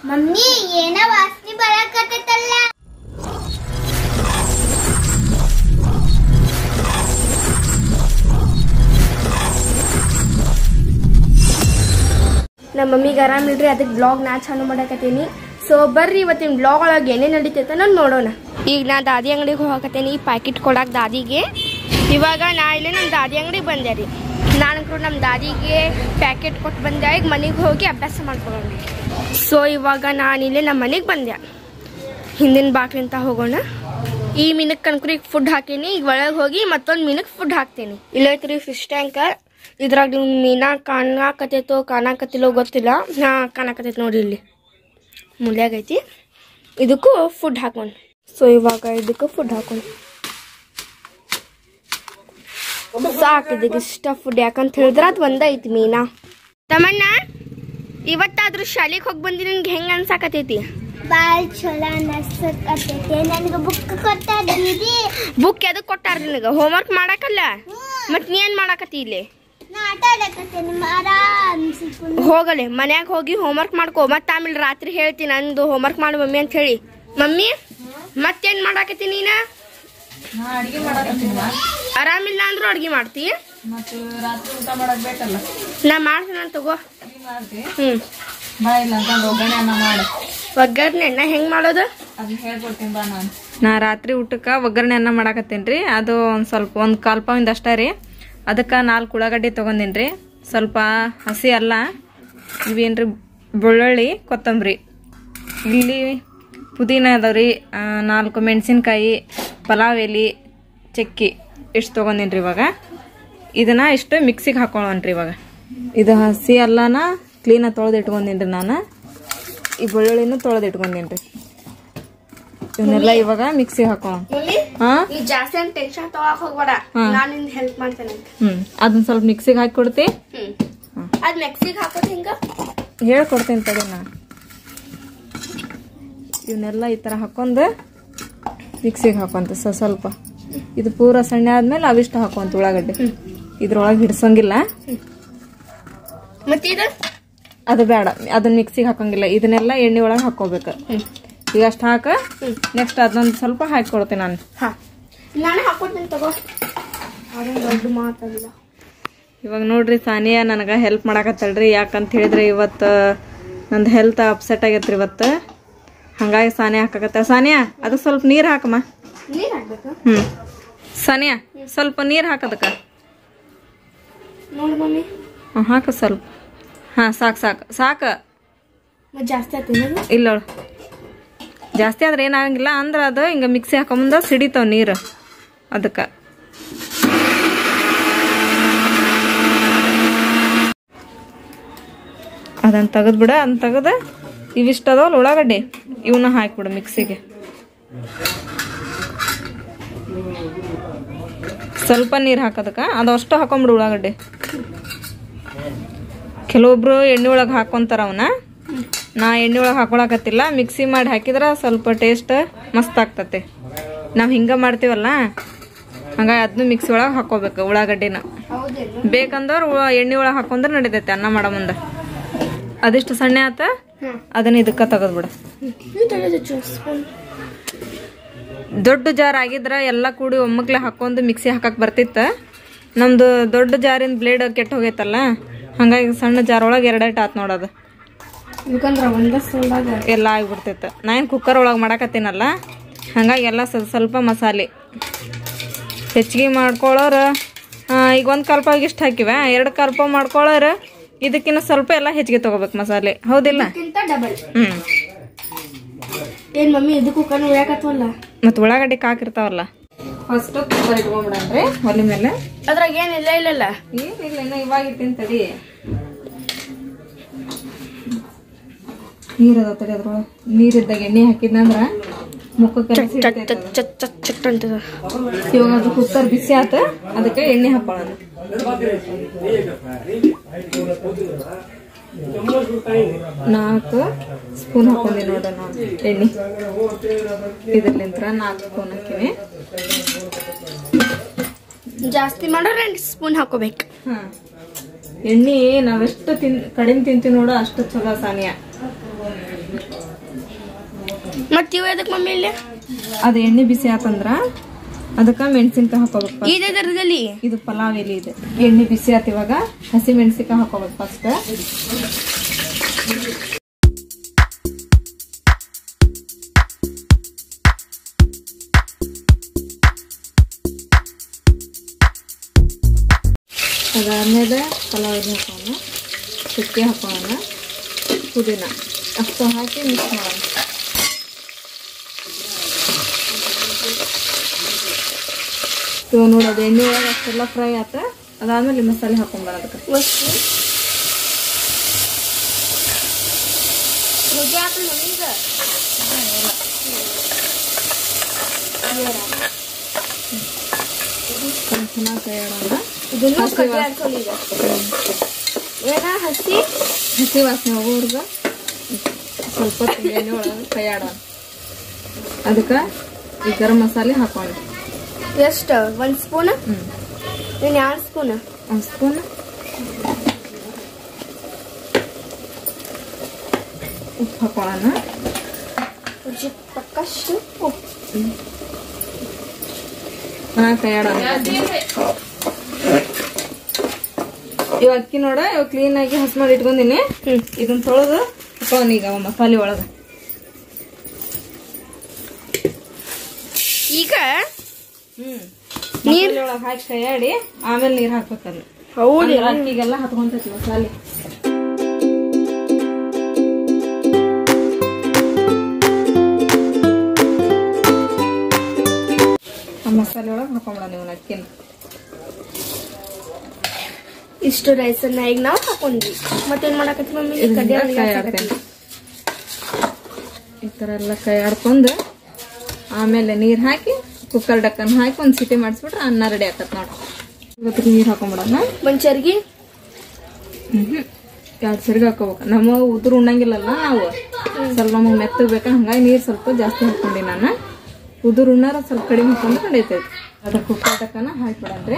Mummy ಏನ ವಾಸನೆ ಬರಕತ್ತೈತಲ್ಲ ನಮ್ಮ ಮಮ್ಮಿಗೆ ಆರಾಮಿಲ್ರಿ ಅದಕ್ಕೆ ಬ್ಲಾಗ್ ನಾ ಚಾಲು ಮಾಡಕತ್ತೀನಿ ಸೊ ಬರ್ರಿ ಇವತ್ತಿನ ಬ್ಲಾಗ್ ಒಳಗೆ ಏನೇನು ನಡೀತೈತೆ ನಾನು ನೋಡೋಣ ಈಗ ನಾ ದಾದಿ ಅಂಗಡಿಗೆ ಹೋಗಕತ್ತೀನಿ ಪ್ಯಾಕೆಟ್ ಕೊಡಕ್ಕೆ ದಾದಿಗೆ ಇವಾಗ ನಾ ಇಲ್ಲಿ ನಮ್ಮ ದಾದಿ ಅಂಗಡಿಗೆ ಬಂದೆ ರೀ ನಾನು ನಮ್ಮ ದಾದಿಗೆ ಪ್ಯಾಕೆಟ್ ಕೊಟ್ಟು ಬಂದೆ ಈಗ ಮನೆಗೆ ಹೋಗಿ ಅಭ್ಯಾಸ ಮಾಡ್ಕೊಳ್ಳೋಣ ಸೊ ಇವಾಗ ನಾನು ಇಲ್ಲೇ ನಮ್ಮ ಮನೆಗೆ ಬಂದೆ ಹಿಂದಿನ ಬಾಕ್ಲಿಂದ ಹೋಗೋಣ ಈ ಮೀನಕ್ಕೆ ಕನ್ಕುರಿಗೆ ಫುಡ್ ಹಾಕೀನಿ ಈಗ ಒಳಗೆ ಹೋಗಿ ಮತ್ತೊಂದು ಮೀನಕ್ಕೆ ಫುಡ್ ಹಾಕ್ತೀನಿ ಇಲ್ಲೈತ್ರಿ ಫಿಶ್ ಟ್ಯಾಂಕ ಇದ್ರಾಗ ನೀವು ಮೀನಾ ಕಾಣಕತ್ತೈತೋ ಕಾಣಕತ್ತಿಲ್ಲೋ ಗೊತ್ತಿಲ್ಲ ಹಾ ಕಾಣಕತ್ತೈತೆ ನೋಡಿ ಇಲ್ಲಿ ಮುಲ್ಯಾಗ ಐತಿ ಇದಕ್ಕೂ ಫುಡ್ ಹಾಕೋಣ ಸೊ ಇವಾಗ ಇದಕ್ಕೂ ಫುಡ್ ಹಾಕೋಣ ಸಾಕು ಇದಕ್ಕೆ ಇಷ್ಟ ಫುಡ್ ಯಾಕಂತ ಹೇಳಿದ್ರೆ ಅದು ಒಂದೇ ಐತಿ ಮೀನಾ ತಮ್ಮಣ್ಣ ಇವತ್ತಾದ್ರೂ ಶಾಲೆಗೆ ಹೋಗಿ ಬಂದಿ ನಿನ್ಗೆ ಹೆಂಗೆ ಅನ್ಸಾಕತೈತಿ ಬಾಳ್ ಚಲೋ ಅನಸಕತ್ತೈತೆ ನನ್ಗೆ ಬುಕ್ ಕೊಟ್ಟ ದೀದಿ ಬುಕ್ ಎದಕ್ ಕೊಟ್ಟಾರ ನಿನಗ ಹೋಮ್ವರ್ಕ್ ಮಾಡಕಲ್ಲ ಮತ್ ನೀ ಏನ್ ಮಾಡಾಕತ್ತಿ ಇಲ್ಲಿ ನಾ ಆಟ ಆಡಕತ್ತೇನೆ ಆರಾಮ್ ಸಿಕ್ಕೊಂಡು ಹೋಗಲೆ ಮನ್ಯಾಗ ಹೋಗಿ ಹೋಮ್ವರ್ಕ್ ಮಾಡ್ಕೋ ಮತ್ತ ಆಮೇಲೆ ರಾತ್ರಿ ಹೇಳ್ತೀನಿ ನಂದು ಹೋಮ್ವರ್ಕ್ ಮಾಡು ಮಮ್ಮಿ ಅಂತ ಹೇಳಿ ಮಮ್ಮಿ ಮತ್ತೇನ್ ಮಾಡಾಕತ್ತಿ ನೀನ ನಾ ಅಡಿಗೆ ಮಾಡಕತ್ತೀನಿವಾ ಆರಾಮಿಲ್ಲ ಅಂದ್ರೂ ಅಡ್ಗೆ ಮಾಡ್ತಿ ಮತ್ತು ರಾತ್ರಿ ಊಟ ಮಾಡಕ್ ಬೇಕಲ್ಲ ನಾ ಮಾಡ್ತೀನಿ ತಗೋ ನೀ ಮಾಡ್ತಿ ಹ್ಮ್ ಬಾ ಇಲ್ಲ ಅಂತಂದ್ರೆ ಒಗ್ಗರಣೆ ಅನ್ನ ಮಾಡು ಒಗ್ಗರ್ನೆ ಎಣ್ಣೆ ಹೆಂಗ್ ಮಾಡೋದು ಅದನ್ನ ಹೇಳ್ಕೊಡ್ತೀನಿ ಬಾ ನಾನು ನಾ ರಾತ್ರಿ ಊಟಕ್ಕೆ ಒಗ್ಗರಣೆ ಅನ್ನ ಮಾಡಾಕತ್ತೀನಿ ರೀ ಅದು ಒಂದು ಸ್ವಲ್ಪ ಒಂದು ಕಾಲ್ ಪಾವಿಂದ ಅಷ್ಟೇ ರೀ ಅದಕ್ಕೆ ನಾಲ್ಕು ಉಳ್ಳಾಗಡ್ಡಿ ತೊಗೊಂಡಿನಿ ರೀ ಸ್ವಲ್ಪ ಹಸಿ ಅಲ್ಲ ಇವೇನ್ರಿ ಬೆಳ್ಳುಳ್ಳಿ ಕೊತ್ತಂಬರಿ ಇಲ್ಲಿ ಪುದೀನ ಅದಾವ್ರಿ ಆ, ನಾಲ್ಕು ಮೆಣಸಿನ್ಕಾಯಿ ಪಲಾವ್ ಎಲೆ ಚಕ್ಕಿ ಇಷ್ಟು ತೊಗೊಂಡಿನಿ ರೀ ಇವಾಗ ಇದನ್ನ ಇಷ್ಟು ಮಿಕ್ಸಿಗೆ ಹಾಕೊಳ್ಳೋಣ್ರಿ ಇವಾಗ ಇದು ಹಸಿ ಅಲ್ಲನ ಕ್ಲೀನಾಗಿ ತೊಳೆದು ಇಟ್ಕೊಂಡಿನಿ ರೀ ನಾನು ಈ ಬೆಳ್ಳುಳ್ಳಿನೂ ತೊಳೆದು ಇಟ್ಕೊಂಡಿನಿ ರೀ ಇವನ್ನೆಲ್ಲ ಇವಾಗ ಮಿಕ್ಸಿಗೆ ಹಾಕೋಣ ಮಮ್ಮಿ ಹಾ ನೀ ಜಾಸ್ತಿ ಅಂತ ಟೆನ್ಷನ್ ತಗೋಕ್ ಹೋಗ್ಬೇಡ ನಾನು ನಿನ್ ಹೆಲ್ಪ್ ಮಾಡ್ತೇನೆ ಅಂತ ಹ್ಮ್ ಅದನ್ನ ಸ್ವಲ್ಪ ಮಿಕ್ಸಿಗೆ ಹಾಕಿ ಕೊಡ್ತಿ ಹ್ಮ್ ಅದ್ ಮೆಕ್ಸಿಗೆ ಹಾಕೋದು ಹಿಂಗ ಹೇಳ್ಕೊಡ್ತೀನಿ ತಡಿ ನಾ ಇವನ್ನೆಲ್ಲ ಈ ಥರ ಹಾಕೊಂಡು ಮಿಕ್ಸಿಗೆ ಹಾಕೊಂತ ಸ ಸ್ವಲ್ಪ ಇದು ಪೂರ ಸಣ್ಣ ಆದ್ಮೇಲೆ ಅವಿಷ್ಟು ಹಾಕೊಂತ ಉಳ್ಳಾಗಡ್ಡಿ ಇದ್ರೊಳಗೆ ಹಿಡ್ಸಂಗಿಲ್ಲ ಮತ್ತಿದು ಅದು ಬೇಡ ಅದನ್ನ ಮಿಕ್ಸಿಗೆ ಹಾಕಂಗಿಲ್ಲ ಇದನ್ನೆಲ್ಲ ಎಣ್ಣೆ ಒಳಗೆ ಹಾಕೋಬೇಕು ಈಗ ಅಷ್ಟು ಹಾಕ ನೆಕ್ಸ್ಟ್ ಅದನ್ನೊಂದು ಸ್ವಲ್ಪ ಹಾಕಿ ಕೊಡ್ತೀನಿ ನಾನು ಹಾ ನಾನೇ ಹಾಕೊಡ್ತೀನಿ ತಗೋ ಅದೇನ್ ದೊಡ್ಡ ಮಾತಲ್ಲ ಇವಾಗ ನೋಡ್ರಿ ಸಾನಿಯಾ ನನಗೆ ಹೆಲ್ಪ್ ಮಾಡಾಕತ್ತಳ್ರಿ ಯಾಕಂತ ಹೇಳಿದ್ರೆ ಇವತ್ತು ನಂದು ಹೆಲ್ತ್ ಅಪ್ಸೆಟ್ ಆಗೈತ್ರಿ ಇವತ್ತು ಹಂಗಾಗಿ ಸಾನಿಯಾ ಹಾಕಾಕತ್ತ ಸಾನಿಯಾ ಅದಕ್ಕೆ ಸ್ವಲ್ಪ ನೀರು ಹಾಕಮ್ಮ ನೀರ್ ಹಾಕ್ಬೇಕಾ ಹ್ಞೂ ಸಾನಿಯಾ ಸ್ವಲ್ಪ ನೀರು ಹಾಕದಕ್ಕ ನೋಡು ಮಮ್ಮಿ ಹ್ಞೂ ಹಾಕು ಸ್ವಲ್ಪ ಹಾಂ ಸಾಕು ಸಾಕು ಸಾಕು ಮತ್ ಜಾಸ್ತಿ ಆಯ್ತು ಇಲ್ಲೋಳು ಜಾಸ್ತಿ ಆದ್ರೆ ಏನಾಗಂಗಿಲ್ಲ ಅಂದ್ರೆ ಅದು ಹಿಂಗೆ ಮಿಕ್ಸಿ ಹಾಕೊಂಬಂದ ಸಿಡಿತಾವ ನೀರು ಅದಕ್ಕೆ ಅದನ್ನ ತೆಗೆದ್ಬಿಡ ಅದನ್ನ ತೆಗೆದು ಇವಿಷ್ಟು ಅದಾವಲ್ಲ ಉಳ್ಳಾಗಡ್ಡಿ ಇವನ್ನ ಹಾಕ್ಬಿಡು ಮಿಕ್ಸಿಗೆ ಸ್ವಲ್ಪ ನೀರು ಹಾಕೋದಕ್ಕೆ ಅದು ಅಷ್ಟು ಹಾಕೊಂಬಿಡು ಉಳ್ಳಾಗಡ್ಡಿ ಕೆಲವೊಬ್ರು ಎಣ್ಣೆ ಒಳಗೆ ಹಾಕೊಂತಾರ ಅವನ್ನ ನಾ ಎಣ್ಣೆ ಒಳಗೆ ಹಾಕೊಳಕತ್ತಿಲ್ಲ ಮಿಕ್ಸಿ ಮಾಡಿ ಹಾಕಿದ್ರೆ ಸ್ವಲ್ಪ ಟೇಸ್ಟ್ ಮಸ್ತ್ ಆಗ್ತತೆ ನಾವು ಹಿಂಗೆ ಮಾಡ್ತೀವಲ್ಲ ಹಂಗಾಗಿ ಅದನ್ನು ಮಿಕ್ಸಿ ಒಳಗೆ ಹಾಕೋಬೇಕು ಉಳ್ಳಾಗಡ್ಡಿನ ಹೌದೇನು ಬೇಕಂದವ್ರು ಉ- ಎಣ್ಣೆ ಒಳಗೆ ಹಾಕೊಂಡ್ರೆ ನಡಿತೈತೆ ಅನ್ನ ಮಾಡೋ ಮುಂದೆ ಅದಿಷ್ಟು ಸಣ್ಣ ಆತ ಹ್ಮ್ ಅದನ್ನ ಇದಕ್ಕೆ ತೆಗೆದ್ಬಿಡು ಇದು ತೆಗೆದು ಸ್ಪೂನ್ ದೊಡ್ಡ ಜಾರ್ ಆಗಿದ್ರೆ ಎಲ್ಲ ಕೂಡಿ ಒಮ್ಮಕ್ಲೆ ಹಾಕೊಂಡು ಮಿಕ್ಸಿ ಹಾಕಕ್ ಬರ್ತಿತ್ತ ನಮ್ದು ದೊಡ್ಡ ಜಾರಿನ ಬ್ಲೇಡ್ ಕೆಟ್ಟ ಹೋಗೈತಲ್ಲ ಹಂಗಾಗಿ ಸಣ್ಣ ಜಾರ್ ಒಳಗೆ ಎರಡೇಟ್ ಆತ್ ನೋಡೋದು ಯಾಕಂದ್ರ ಒಂದ ಸೋಲಾಗ ಎಲ್ಲ ಆಗಿಬಿಡ್ತೈತೆ ನಾ ಏನು ಕುಕ್ಕರ್ ಒಳಗೆ ಮಾಡಾಕತ್ತೀನಲ್ಲ ಹಂಗಾಗಿ ಎಲ್ಲ ಸ್ವಲ್ಪ ಸ್ವಲ್ಪ ಮಸಾಲೆ ಹೆಚ್ಚಿಗೆ ಮಾಡ್ಕೊಳ್ಳೋರು ಆ, ಈಗ ಒಂದು ಕಲ್ಪ ಇಷ್ಟು ಹಾಕಿವ ಎರಡು ಕಲ್ಪ ಮಾಡ್ಕೊಳ್ಳೋರು ಇದಕ್ಕಿಂತ ಸ್ವಲ್ಪ ಎಲ್ಲ ಹೆಚ್ಚಿಗೆ ತೊಗೋಬೇಕು ಮಸಾಲೆ ಹೌದಿಲ್ಲ ಕ್ಕಿಂತ ಡಬಲ್ ಹ್ಞೂ ಏನ್ ಮಮ್ಮಿ ಇದು ಕುಕ್ಕರ್ ಉಳ್ಯಾಕತ್ವಲ್ಲ ಮತ್ತು ಉಳ್ಳಾಗಡ್ಡಿ ಕಾಕಿರ್ತಾವಲ್ಲ ಫಸ್ಟ್ ಕುಕ್ಕರ್ ಇಟ್ಕೊಂಡ್ಬಿಡನ್ರಿ ಒಲೆ ಮೇಲೆ ಅದ್ರಾಗ ಏನಿಲ್ಲ ಇಲ್ಲಲ್ಲ ಏನಿಲ್ಲ ಇನ್ನ ಇವಾಗ ಇಟ್ಟಿನ ತಡಿ ನೀರ್ ಅದಾವ ತಡಿ ಅದ್ರೊಳಗೆ ನೀರಿದ್ದಾಗ ಎಣ್ಣೆ ಹಾಕಿದ್ನಂದ್ರ ಮುಖಕ್ಕೆಲ್ಲ ಚಟ್ ಸಿಡ್ತೈತೆ ಚಟ್ ಅದು. ಚಟ್ ಚಟ್ ಚಟ್ ಅಂತದ ಇವಾಗ ಅದು ಕುಕ್ಕರ್ ಬಿಸಿ ಆತ ಅದಕ್ಕೆ ಎಣ್ಣೆ ಹಾಕೊಳ್ಳೋಣ ನಾಲ್ಕು ಸ್ಪೂನ್ ಹಾಕೊಂಡಿ ನೋಡ ನಾನು ಎಣ್ಣೆ ಇದ್ರಲಿಂತ್ರ ನಾಲ್ಕು ಸ್ಪೂನ್ ಹಾಕಿನಿ ಜಾಸ್ತಿ ಮಾಡೋರು ಎಂಟು ಸ್ಪೂನ್ ಹಾಕೋಬೇಕು ಹಾ ಎಣ್ಣೆ ನಾವೆಷ್ಟು ತಿನ್ ಕಡಿಮೆ ತಿಂತೀವಿ ನೋಡು ಅಷ್ಟು ಚಲೋ ಸಾನಿಯ ಮತ್ತೆ ಇವು ಎದಕ್ಕೆ ಮಮ್ಮಿ ಇಲ್ಲಿ ಅದು ಎಣ್ಣೆ ಬಿಸಿ ಆತಂದ್ರ ಅದಕ್ಕೆ ಮೆಣಸಿನ್ಕಾಯಿ ಹಾಕೋಬೇಕು first. ಇದೆ ದರದಲ್ಲಿ ಇದು ಪಲಾವ್ ಎಲೆ ಇದೆ ಎಣ್ಣೆ ಬಿಸಿ ಆತ ಇವಾಗ ಹಸಿ ಮೆಣಸಿನ್ಕಾಯಿ ಹಾಕೋಬೇಕು ಫಸ್ಟ್ ಅದಾದ್ಮೇಲೆ ಪಲಾವ್ ಎಲೆ ಹಾಕೋಣ ಚಕ್ಕೆ ಹಾಕೋಣ ಪುದೀನ ಅಷ್ಟು ಹಾಕಿ ಮಿಕ್ಸ್ ಮಾಡೋಣ ಇವಾಗ ನೋಡಿ ಅದು ಎಣ್ಣೆ ಒಳಗೆ ಅಷ್ಟೆಲ್ಲ ಫ್ರೈ ಆತ ಅದಾದ್ಮೇಲೆ ಮಸಾಲೆ ಹಾಕೊಂಬರ ಅದಕ್ಕೆ ವಸ್ತು ನುಗ್ಗೆ ಹಾಕಲ್ಲ ಮಮ್ಮಿ ಈಗ ಚೆನ್ನಾಗಿ ಕೈ ಆಡೋಣ ಇದನ್ನು ಹಸಿ ಕಡ್ಡಿ ವಾಸನೆ. ಹಾಕ್ಕೊಳ್ಳಿ ಈಗ ಏನ ಹಸಿ ಹಸಿ ವಾಸನೆ ಹೋಗೋರ್ಗ ಸ್ವಲ್ಪ ಹೊತ್ತು ಎಣ್ಣೆ ಒಳಗೆ ಕೈ ಆಡೋಣ ಅದಕ್ಕೆ ಈ ಗರಂ ಮಸಾಲೆ ಹಾಕೋಣ ಎಷ್ಟು ಒಂದ್ ಸ್ಪೂನ್ ಹ್ಞೂ ಇನ್ ಎರಡು ಸ್ಪೂನ್ ಒಂದು ಸ್ಪೂನ್ ಉಪ್ಪು ಹಾಕೋಣ ರುಚಿ ತಕ್ಕಷ್ಟು ಉಪ್ಪು ಚೆನ್ನಾಗಿ ಕೈ ಆಡೋಣ ಇವಾಗ ಅಕ್ಕಿ ನೋಡ ಇವಾಗ ಕ್ಲೀನ್ ಆಗಿ ಹಸಿ ಮಾಡಿ ಇಟ್ಕೊಂಡಿನಿ ಹ್ಮ್ ಇದನ್ನ ತೊಳೆದು ಹಾಕೋಣ ಈಗ ಅವ ಮಸಾಲೆ ಒಳಗೆ ಈಗ ಹ್ಮ್ ನೀರ್- ನೀರ್ ಒಳಗೆ ಹಾಕಿ ಕೈಯಾಡಿ ಆಮೇಲೆ ನೀರ್ ಹಾಕ್ಬೇಕಲ್ಲ ಹೌದು ಅಂದ್ರ ಅಕ್ಕಿಗೆಲ್ಲ ಹತ್ಕೊಂತೈತಿ ಮಸಾಲೆ ಆ ಮಸಾಲೆ ಒಳಗೆ ಹಾಕೊಂಬಿಡ ನೀವು ಅಕ್ಕಿನ ಇಷ್ಟು ರೈಸನ್ನ ಈಗ ನಾವು ಹಾಕೊಂಡ್ವಿ ಮತ್ತೇನ್ ಮಾಡಕತ್ತಿ ಮಮ್ಮಿ ಇದನ್ನ ಕಡ್ಡಿ ಕೈ ಆಡ್ತೇನೆ ಈ ತರ ಎಲ್ಲ ಕೈ ಆಡ್ಕೊಂಡು ಆಮೇಲೆ ನೀರ್ ಹಾಕಿ ಕುಕ್ಕರ್ ಡಕ್ಕನ್ ಹಾಕಿ ಒಂದ್ ಸಿಟಿ ಮಾಡಿಸ್ಬಿಟ್ರೆ ಅನ್ನ ರೆಡಿ ಆಕತ್ ನೋಡಿ ಇವತ್ತಿಗೆ ನೀರ್ ಹಾಕೊಂಬಿಡೋಣ ಒಂದ್ ಚರ್ಗಿ ಹ್ಮ್ ಎರಡು ಸರಿಗೆ ಹಾಕೋಬೇಕು ನಮ್ಮ ಉದುರು ಉಣ್ಣಂಗಿಲ್ಲಲ್ಲ ನಾವು ಸ್ವಲ್ಪ ನಮಗೆ ಮೆತ್ತಗೆ ಬೇಕಾ ಹಂಗಾಗಿ ನೀರು ಸ್ವಲ್ಪ ಜಾಸ್ತಿ ಹಾಕೊಂಡಿ ನಾನು ಉದುರು ಉಣ್ಣಾರ ಸ್ವಲ್ಪ ಕಡಿಮೆ ಹಾಕೊಂಡ್ರೆ ನಡೀತೈತಿ ಅದ್ರ ಕುಕ್ಕರ್ ಟಕ್ಕನ ಹಾಕ್ಬಿಡನ್ರಿ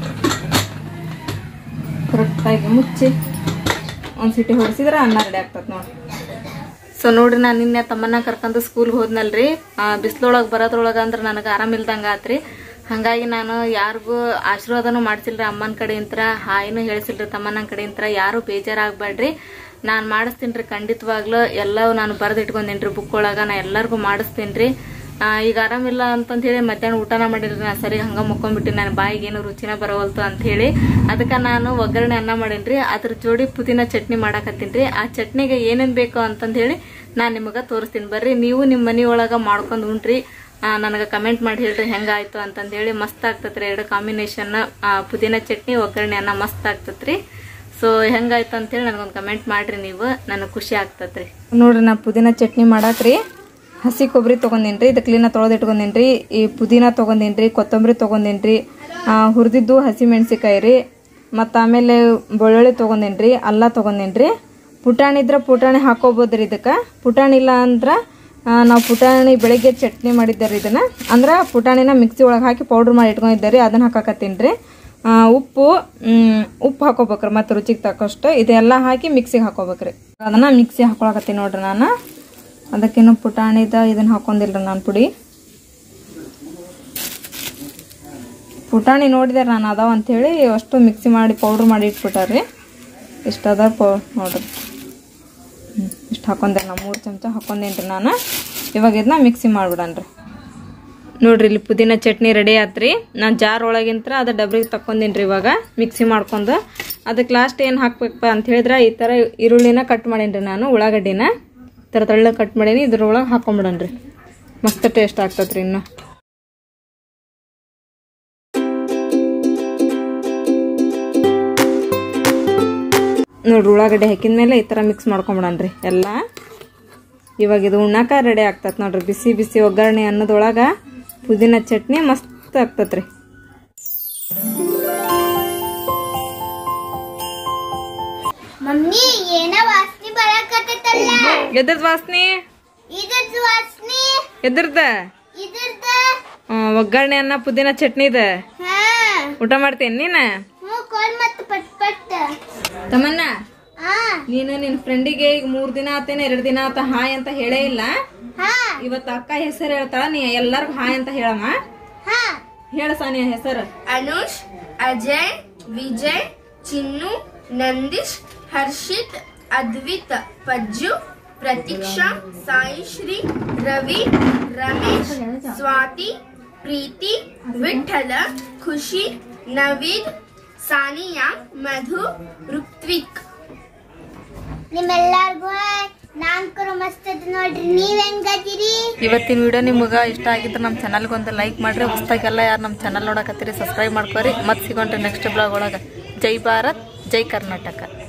ಕರೆಕ್ಟಾಗಿ ಮುಚ್ಚಿ ಒಂದು ಸಿಟಿ ಹೊಡಿಸಿದ್ರೆ ಅನ್ನ ರೆಡಿ ಆಗ್ತದೆ ನೋಡಿ ಸೊ ನೋಡ್ರಿ ನಾನು ನಿನ್ನೆ ತಮ್ಮನ್ನ ಕರ್ಕೊಂಡು ಸ್ಕೂಲ್ಗೆ ಹೋದ್ನಲ್ರಿ ಬಿಸಿಲೊಳಗೆ ಬರೋದ್ರೊಳಗೆ ಅಂದ್ರೆ ನನಗೆ ಆರಾಮಿಲ್ದಂಗೆ ಆತ್ರಿ ಹಾಗಾಗಿ ನಾನು ಯಾರಿಗೂ ಆಶೀರ್ವಾದನೂ ಮಾಡ್ಸಿಲ್ರಿ ಅಮ್ಮನ ಕಡೆಯಿಂದ ಹಾಯಿನೂ ಹೇಳ್ಸಿಲ್ರಿ ತಮ್ಮನ ಕಡೆಯಿಂದ ಯಾರು ಬೇಜಾರಾಗಬೇಡ್ರಿ ನಾನು ಮಾಡಿಸ್ತೀನಿ ರೀ ಖಂಡಿತವಾಗ್ಲೂ ಎಲ್ಲವೂ ನಾನು ಬರೆದು ಇಟ್ಕೊಂಡೇನಿ ರೀ ಬುಕ್ ಒಳಗೆ ನಾ ಎಲ್ಲರಿಗೂ ಮಾಡಿಸ್ತೀನಿ ರೀ ಈಗ ಆರಾಮಿಲ್ಲ ಅಂತಂತ ಹೇಳಿ ಮಧ್ಯಾಹ್ನ ಊಟನ ಮಾಡಿಲ್ರಿ ನಾ ಸರಿ ಹಂಗ ಮುಕ್ಕೊಂಡ್ಬಿಟ್ಟು ನನ್ನ ಬಾಯಿಗೆ ಏನು ರುಚಿನ ಬರವಲ್ತು ಅಂತ ಹೇಳಿ ಅದಕ್ಕೆ ನಾನು ಒಗ್ಗರಣೆ ಅನ್ನ ಮಾಡೇನ್ರಿ ಅದ್ರ ಜೋಡಿ ಪುದೀನ ಚಟ್ನಿ ಮಾಡಾಕತ್ತೀನಿ ರೀ ಆ ಚಟ್ನಿಗೆ ಏನೇನು ಬೇಕು ಅಂತಂದು ಹೇಳಿ ನಾನು ನಿಮಗೆ ತೋರಿಸ್ತೀನಿ ಬರ್ರಿ ನೀವು ನಿಮ್ಮ ಮನೆ ಒಳಗೆ ಮಾಡ್ಕೊಂಡು ಉಂಟ್ರಿ ನನಗೆ ಕಮೆಂಟ್ ಮಾಡಿ ಹೇಳ್ರಿ ಹೆಂಗಾಯ್ತು ಅಂತಂದು ಹೇಳಿ ಮಸ್ತ್ ಆಗ್ತತ್ರಿ ಎರಡು ಕಾಂಬಿನೇಷನ್ ಪುದೀನ ಚಟ್ನಿ ಒಗ್ಗರಣೆ ಅನ್ನ ಮಸ್ತ್ ಆಗ್ತತ್ರಿ ಸೊ ಹೆಂಗಾಯ್ತು ಅಂತೇಳಿ ನನಗೊಂದು ಕಮೆಂಟ್ ಮಾಡ್ರಿ ನೀವು ನನಗೆ ಖುಷಿ ಆಗ್ತತ್ರಿ ನೋಡ್ರಿ ನಾ ಪುದೀನ ಚಟ್ನಿ ಮಾಡಾಕ್ರಿ ಹಸಿ ಕೊಬ್ಬರಿ ತೊಗೊಂಡೇನ್ರಿ ಇದು ಕ್ಲೀನಾಗಿ ತೊಳೆದು ಇಟ್ಕೊಂಡೇನ್ರಿ ಈ ಪುದೀನ ತೊಗೊಂಡೇನ್ರಿ ಕೊತ್ತಂಬರಿ ತೊಗೊಂಡೇನ್ರಿ ಹುರಿದಿದ್ದು ಹಸಿ ಮೆಣಸಿಕಾಯಿ ರೀ ಮತ್ತು ಆಮೇಲೆ ಬೆಳ್ಳುಳ್ಳಿ ತೊಗೊಂಡೇನ್ರಿ ಅಲ್ಲ ತೊಗೊಂಡೇನ್ರಿ ಪುಟಾಣಿ ಇದ್ರೆ ಪುಟಾಣಿ ಹಾಕೋಬೋದ್ರಿ ಇದಕ್ಕೆ ಪುಟಾಣಿ ಇಲ್ಲ ಅಂದ್ರೆ ನಾವು ಪುಟಾಣಿ ಬೆಳಿಗ್ಗೆ ಚಟ್ನಿ ಮಾಡಿದ್ದಾರೆ ಇದನ್ನ ಅಂದ್ರೆ ಪುಟಾಣಿನ ಮಿಕ್ಸಿ ಒಳಗೆ ಹಾಕಿ ಪೌಡ್ರ್ ಮಾಡಿ ಇಟ್ಕೊಂಡಿದ್ದಾರೆ ಅದನ್ನ ಹಾಕಾಕತ್ತೀನಿ ರೀ ಉಪ್ಪು ಮ್, ಉಪ್ಪು ಹಾಕೋಬೇಕ್ರಿ ಮತ್ತು ರುಚಿಗೆ ತಕ್ಕಷ್ಟು ಇದೆಲ್ಲ ಹಾಕಿ ಮಿಕ್ಸಿಗೆ ಹಾಕೋಬೇಕ್ರಿ ಅದನ್ನ ಮಿಕ್ಸಿ ಹಾಕೊಳಕತ್ತೀನಿ ನೋಡ್ರಿ ನಾನು ಅದಕ್ಕೇನು ಪುಟಾಣಿದ ಇದನ್ನ ಹಾಕೊಂಡಿಲ್ರಿ ನಾನು ಪುಡಿ ಪುಟಾಣಿ ನೋಡಿದಾರೆ ನಾನು ಅದಾವ ಅಂಥೇಳಿ ಅಷ್ಟು ಮಿಕ್ಸಿ ಮಾಡಿ ಪೌಡ್ರ್ ಮಾಡಿ ಇಟ್ಬಿಟ್ಟಾರ್ರಿ ಇಷ್ಟು ಅದ ಪೌ ನೋಡ್ರಿ ಹ್ಮ್, ಇಷ್ಟು ಹಾಕೊಂಡೆ ನಾ ಮೂರು ಚಮಚ ಹಾಕೊಂಡೇನ್ರಿ ನಾನು ಇವಾಗ ಇದನ್ನ ಮಿಕ್ಸಿ ಮಾಡ್ಬಿಡನ್ರಿ ನೋಡ್ರಿ ಇಲ್ಲಿ ಪುದೀನ ಚಟ್ನಿ ರೆಡಿ ಆತ್ರಿ ನಾನು ಜಾರ್ ಒಳಗಿಂತ್ರ ಅದು ಡಬ್ರಿಗೆ ತಕ್ಕೊಂಡೇನ್ರಿ ಇವಾಗ ಮಿಕ್ಸಿ ಮಾಡ್ಕೊಂಡು ಅದಕ್ಕೆ ಲಾಸ್ಟ್ ಏನು ಹಾಕ್ಬೇಕಪ್ಪ ಅಂತ ಹೇಳಿದ್ರೆ ಈ ಥರ ಈರುಳ್ಳಿನ ಕಟ್ ಮಾಡೇನ್ರಿ ನಾನು ಉಳ್ಳಾಗಡ್ಡಿನ ಈ ಥರ ತಳ್ಳ ಕಟ್ ಮಾಡೀನಿ ಇದ್ರೊಳಗೆ ಹಾಕೊಂಬಿಡನ್ರಿ ಮಸ್ತ್ ಟೇಸ್ಟ್ ಆಗ್ತತ್ರಿ ಇನ್ನು ನೋಡ್ರಿ ಉಳ್ಳಾಗಡ್ಡೆ ಹಾಕಿದ ಮೇಲೆ ಈ ಥರ ಮಿಕ್ಸ್ ಮಾಡ್ಕೊಂಬಿಡನ್ರಿ ಎಲ್ಲ ಇವಾಗ ಇದು ಉಣ್ಣಾಕ ರೆಡಿ ಆಗ್ತತ್ ನೋಡ್ರಿ ಬಿಸಿ ಬಿಸಿ ಒಗ್ಗರಣೆ ಅನ್ನೋದೊಳಗ ಪುದೀನ ಚಟ್ನಿ ಮಸ್ತ್ ಆಗ್ತತ್ರಿ ಮಮ್ಮಿ ಏನ ವಾಸನೆ ಬರಕತ್ತೈತಲ್ಲ ಎದ್ರದ್ ವಾಸನೆ ಇದ್ರದ್ ವಾಸನೆ ಎದ್ರದ ಇದ್ರದ್ದ ಒಗ್ಗರಣೆ ಅನ್ನ ಪುದೀನ ಚಟ್ನಿದ ಹಾ ಊಟ ಮಾಡ್ತೇನೆ ನೀನ ಹ್ಞೂ ಕೊಡ್ ಮತ್ತ ಪಟ್ ಪಟ್ ತಮ್ಮನ್ನ ಆ ಹಾ ನೀನು ನಿನ್ ಫ್ರೆಂಡಿಗೆ ಈಗ ಮೂರ್ ದಿನ ಆತೇನೆ ಎರಡ್ ದಿನ ಆತ ಹಾಯ್ ಅಂತ ಹೇಳೇ ಇಲ್ಲ ಹಾ ಇವತ್ತು ಅಕ್ಕ ಹೆಸರು ಹೇಳ್ತಾಳ ನೀ ಎಲ್ಲಾರ್ಗು ಹಾಯ್ ಅಂತ ಹೇಳಮ್ಮ ಹಾ ಹೇಳ ಸಾನಿಯ ಹೆಸರು ಅನುಷ್ ಅಜಯ್ ವಿಜಯ್ ಚಿನ್ನು ನಂದೀಶ್ ಹರ್ಷಿತ್ ಅದ್ವಿತ್ ಪಜ್ಜು ಪ್ರತೀಕ್ಷಾ ಸಾಯಿಶ್ರೀ ರವಿ ರಮೇಶ್ ಸ್ವಾತಿ ಪ್ರೀತಿ ವಿಠಲ ಖುಷಿ ನವೀದ್ ಸಾನಿಯಾ ಮಧು ಋತ್ವಿಕ್ ನಿಮ್ಮೆಲ್ಲರಿಗೂ ನಾಲ್ಕರು ಮಸ್ತ್ ಅದ ನೋಡ್ರಿ ನೀವ್ ಹೆಂಗದಿರಿ ಇವತ್ತಿನ ವಿಡಿಯೋ ನಿಮ್ಗೆ ಇಷ್ಟ ಆಗಿದ್ರೆ ನಮ್ಮ ಚಾನಲ್ಗೆ ಒಂದು ಲೈಕ್ ಮಾಡ್ರಿ ಹೊಸ್ದಾಗೆಲ್ಲ ಯಾರು ನಮ್ಮ ಚಾನಲ್ ನೋಡಕತ್ತೀರಿ ಸಬ್ಸ್ಕ್ರೈಬ್ ಮಾಡ್ಕೊರಿ ಮತ್ತೆ ಸಿಗೋಣ್ರಿ ನೆಕ್ಸ್ಟ್ ಬ್ಲಾಗ್ ಒಳಗೆ ಜೈ ಭಾರತ್ ಜೈ ಕರ್ನಾಟಕ